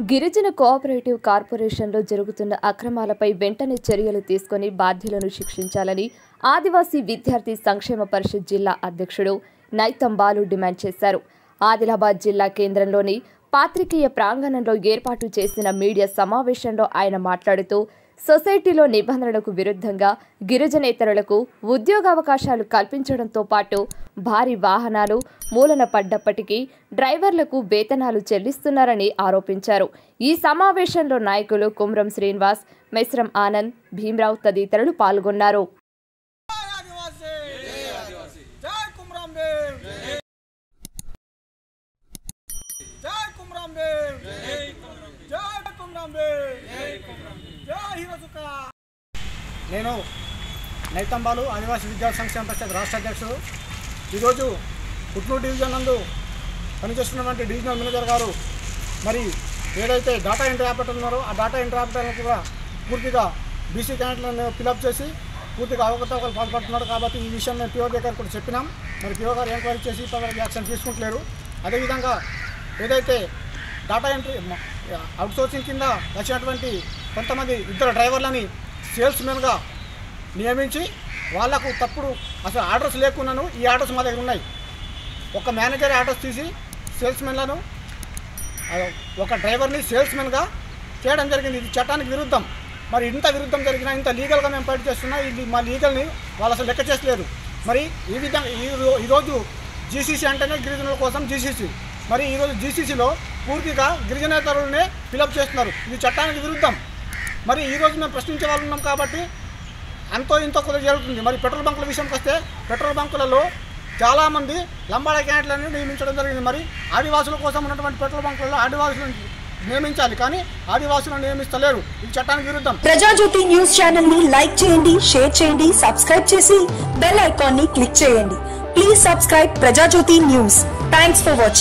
గిరిజన కోఆపరేటివ్ కార్పొరేషన్లో జరుగుతున్న అక్రమాలపై వెంటనే చర్యలు తీసుకొని బాధ్యులను శిక్షించాలని ఆదివాసీ విద్యార్థి సంక్షేమ పరిషత్ జిల్లా అధ్యక్షుడు నైతం బాలు డిమాండ్ చేశారు ఆదిలాబాద్ జిల్లా కేంద్రంలోని పాత్రికేయ ప్రాంగణంలో ఏర్పాటు చేసిన మీడియా సమావేశంలో ఆయన మాట్లాడుతూ సొసైటీలో నిబంధనలకు విరుద్ధంగా గిరిజనేతరులకు ఉద్యోగావకాశాలు కల్పించడంతో పాటు భారీ వాహనాలు మూలన పడ్డప్పటికీ డ్రైవర్లకు వేతనాలు చెల్లిస్తున్నారని ఆరోపించారు ఈ సమావేశంలో నాయకులు కుమ్రం శ్రీనివాస్ మెస్రం ఆనంద్ భీమరావు తదితరులు పాల్గొన్నారు ఆదివాసీ జై కుమ్రాం భీమ్ జై కుమ్రాం భీమ్ జై కుమ్రాం భీమ్ జై హిరసుక నేను నైతంబాలు ఆదివాసీ విద్యార్థి సంక్షేమ పరిషత్ రాష్ట్ర అధ్యక్షుడు ఈరోజు పుట్నూరు డివిజన్ నందు పనిచేస్తున్నటువంటి డివిజనల్ మేనేజర్ గారు మరి ఏదైతే డేటా ఎంట్రీ ఆపరేటర్ ఉన్నారో ఆ డేటా ఎంట్రీ ఆపరేటర్ని కూడా పూర్తిగా బీసీ క్యాండిడేట్లను ఫిలప్ చేసి పూర్తిగా అవకతవకలు పాల్పడుతున్నారు కాబట్టి ఈ విషయం మేము పిఓ దగ్గర కూడా చెప్పినాం మరి పిఓ గారు ఎంక్వైరీ చేసి ఇప్పటివరకు యాక్షన్ తీసుకుంటలేరు అదేవిధంగా ఏదైతే డేటా ఎంట్రీ అవుట్ సోర్సింగ్ కింద వచ్చినటువంటి కొంతమంది ఇద్దరు డ్రైవర్లని సేల్స్మెన్గా నియమించి వాళ్లకు తప్పుడు అసలు ఆర్డర్స్ లేకున్నాను ఈ ఆర్డర్స్ మా దగ్గర ఉన్నాయి ఒక మేనేజర్ ఆర్డర్స్ తీసి సేల్స్మెన్లను ఆ, ఒక డ్రైవర్ని సేల్స్మెన్గా చేయడం జరిగింది ఇది చట్టానికి విరుద్ధం మరి ఇంత విరుద్ధం జరిగినా ఇంత లీగల్గా మేము ఫైట్ చేస్తున్నా ఇది మా లీగల్ని వాళ్ళు అసలు లెక్క చేసలేదు మరి ఈ విధంగా ఈ రో- ఈరోజు జీసీసీ అంటేనే గిరిజనుల కోసం జీసీసీ మరి ఈరోజు జీసీసీలో పూర్తిగా గిరిజనేతరులనే ఫిలప్ చేస్తున్నారు ఇది చట్టానికి విరుద్ధం మరి ఈరోజు మేము ప్రశ్నించే వాళ్ళు ఉన్నాం కాబట్టి అంతో ఇంతో కొద్దిగా జరుగుతుంది మరి పెట్రోల్ బంకుల విషయంకి వస్తే పెట్రోల్ బంకులలో చాలామంది లంబాడ క్యాండిడేట్లను నియమించడం జరిగింది మరి ఆదివాసుల కోసం ఉన్నటువంటి పెట్రోల్ బంకులలో ఆదివాసులను నియమించాలి కానీ ఆదివాసులను నియమిస్తలేరు ఇది చట్టానికి విరుద్ధం ప్రజాజ్యోతి న్యూస్ ఛానల్ ని లైక్ చేయండి షేర్ చేయండి సబ్స్క్రైబ్ చేసి బెల్ ఐకాన్ ని క్లిక్ చేయండి please subscribe Prajajyoti news thanks for watching